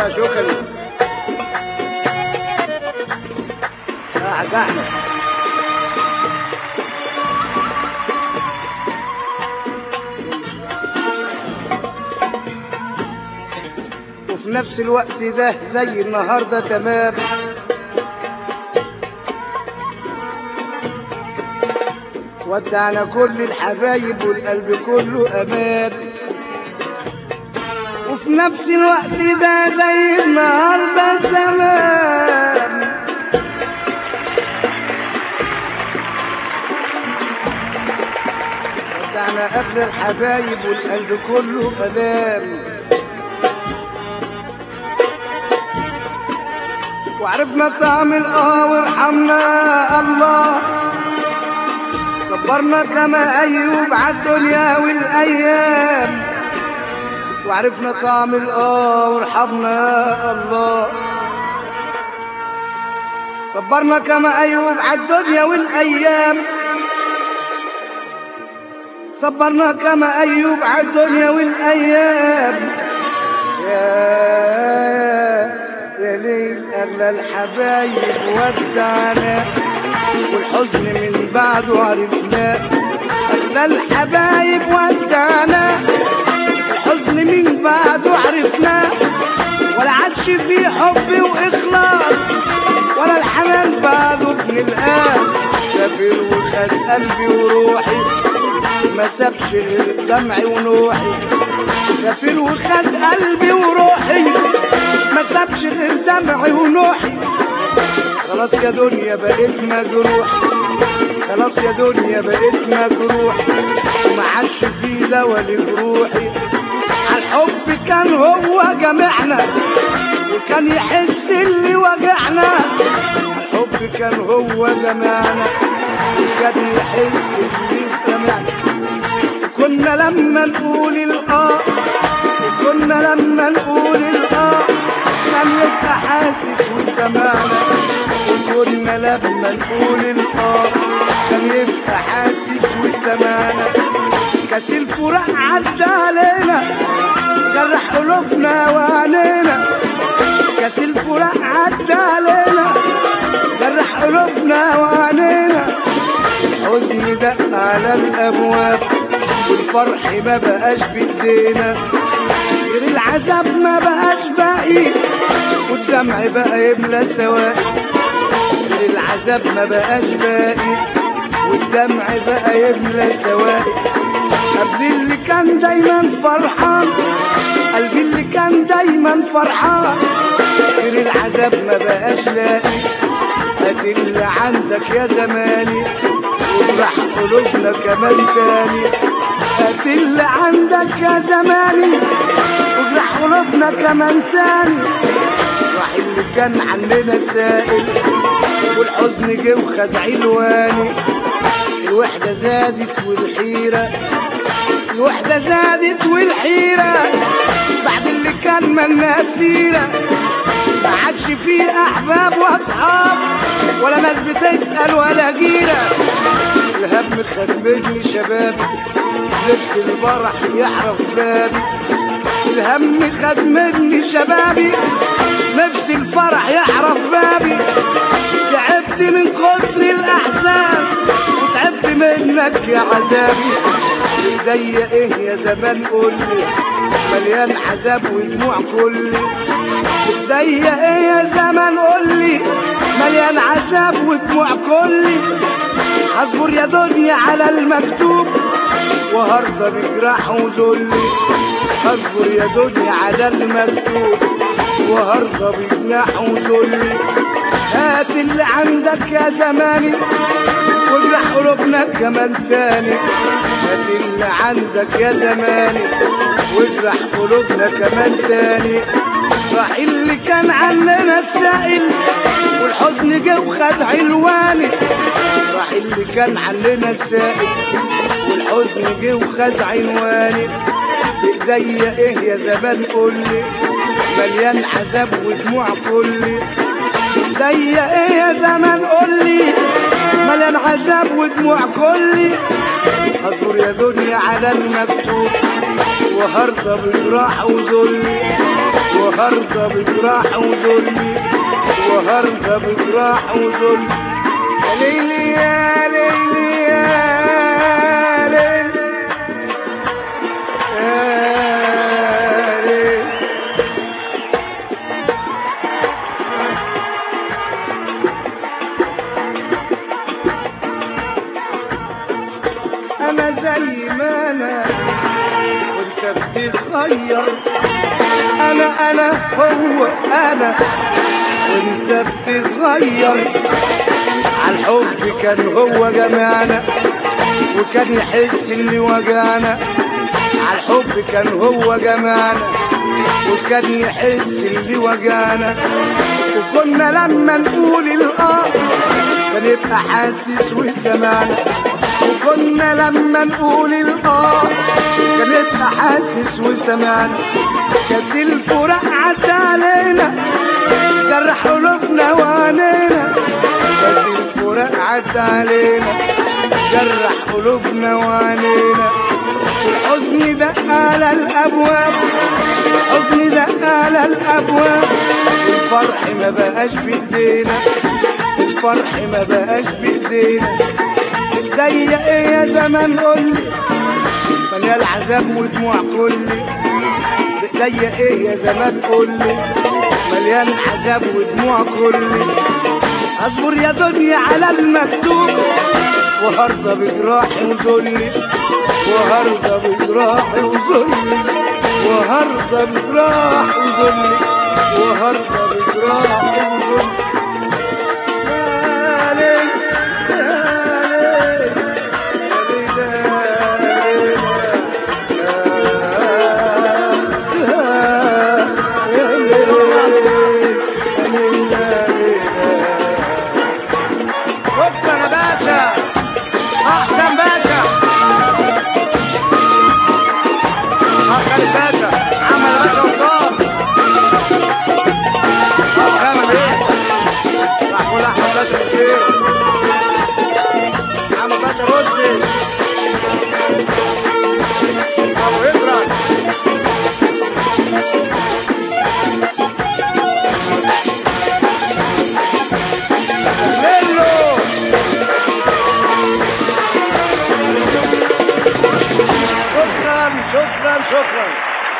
شكرا شكرا قعقعنا وفي نفس الوقت ده زي النهارده تمام ودعنا كل الحبايب والقلب كله امان وفي نفس الوقت ده زي النهارده تمام ودعنا اغلى الحبايب والقلب كله امان وعرفنا طعم الاه وارحمنا الله صبرنا كما ايوب عالدنيا والايام وعرفنا طعم الاه وارحمنا الله صبرنا كما ايوب عالدنيا والايام صبرنا كما ايوب عالدنيا والايام يا يا ليل اغلى الحبايب ودعنا والحزن من بعده عرفناه اغلى الحبايب ودعنا الحزن من بعده عرفناه ولا عادش فيه حب واخلاص ولا الحنان بعده بنلقاه سافر وخد قلبي وروحي ما سابش غير دمعي ونوحي سافر وخد قلبي وروحي ما سابش غير دمعي ونوحي خلاص يا دنيا بقيت مجروح خلاص يا دنيا بقيت مجروح وما عادش في دوا لجروحي عالحب كان هو جمعنا وكان يحس اللي وجعنا الحب كان هو جمعنا وكان يحس اللي جمعنا كنا لما نقول الاه كنا لما نقول الاه كان يبقى حاسس وسمعنا وكنا لما نقول الاه كان يبقى حاسس وسمعنا كاس الفراق عدى علينا جرح قلوبنا وعينينا كاس الفراق عدى علينا جرح قلوبنا وعينينا الحزن دق على الابواب والفرح ما بقاش بايدينا غير العذاب ما بقاش باقي والدمع بقى يملى سواقي غير العذاب ما بقاش باقي والدمع بقى يملى سواقي قلبي اللي كان دايما فرحان قلبي اللي كان دايما فرحان غير العذاب ما بقاش لاقي هات اللي عندك يا زماني وافرح قلوبنا كمان تاني هات اللي عندك يا زماني واجرح قلوبنا كمان تاني راح اللي كان عننا سائل والحزن جه وخد عنواني الوحدة زادت والحيرة الوحدة زادت والحيرة بعد اللي كان منا سيرة ما عادش فيه أحباب وأصحاب ولا ناس بتسأل ولا جيرة الهم خد مني شبابي لبس الفرح يعرف بابي الهم خد مني شبابي لبس الفرح يعرف بابي تعبت من كتر الأحزان وتعبت منك يا عذابي ايديا ايه يا زمان قولي مليان عذاب ودموع كلي ايديا ايه يا زمان قولي مليان عذاب ودموع كلي هصبر يا دنيا على المكتوب وهرضى بجراح وذلي هصبر يا دنيا على المكتوب وهرضى بجناح وذلي هات اللي عندك يا زماني واجرح قلوبنا كمان تاني هات اللي عندك يا زماني واجرح قلوبنا كمان تاني راح اللي كان عننا السائل والحزن جه وخد علواني راح اللي كان عننا السائل والحزن جه وخد عنواني بايديا ايه يا زمان قولي مليان عذاب ودموع كلي بايديا ايه يا زمان قولي مليان عذاب ودموع كلي اصبر يا دنيا على المكتوب وهرضى بجراح وذلي وهرضى بجراح وذل وهرضى بجراح وذل يا ليلي يا ليلي يا ليلي يا ليلي انا زي ما انا وانت بتتغير انا انا هو انا وانت بتتغير عالحب كان هو جمعنا وكان يحس اللي وجعنا عالحب كان هو جمعنا وكان يحس اللي وجعنا وكنا لما نقول الاه كان يبقى حاسس وسمعنا وكنا لما نقول الاه كان يبقى حاسس وسمعنا كاس الفراق عدى علينا جرح قلوبنا وعنينا كاس الفراق عدى علينا جرح قلوبنا وعنينا والحزن دق على الابواب الحزن دق على الابواب الفرح ما بقاش بايدينا الفرح ما بقاش بايدينا ضيق ايه يا زمان قولي مليان عذاب ودموع كلي ضيق ايه يا زمان قولي مليان عذاب ودموع كلي اصبر يا دنيا على المكتوب وهرضى بجراحي وذلي وهرضى بجراحي وذلي وهرضى بجراحي وذلي وهرضى بجراحي وذلي يا ليل يا ليل يا ليل يا ليل يا ليل شكرا يا باشا احسن باشا اه خالد باشا عمل يا باشا وطار اه خامل ايه راح كل احمد باشا كتير عمل باشا رشدي ابو ادرك ليلو شكرا شكرا شكرا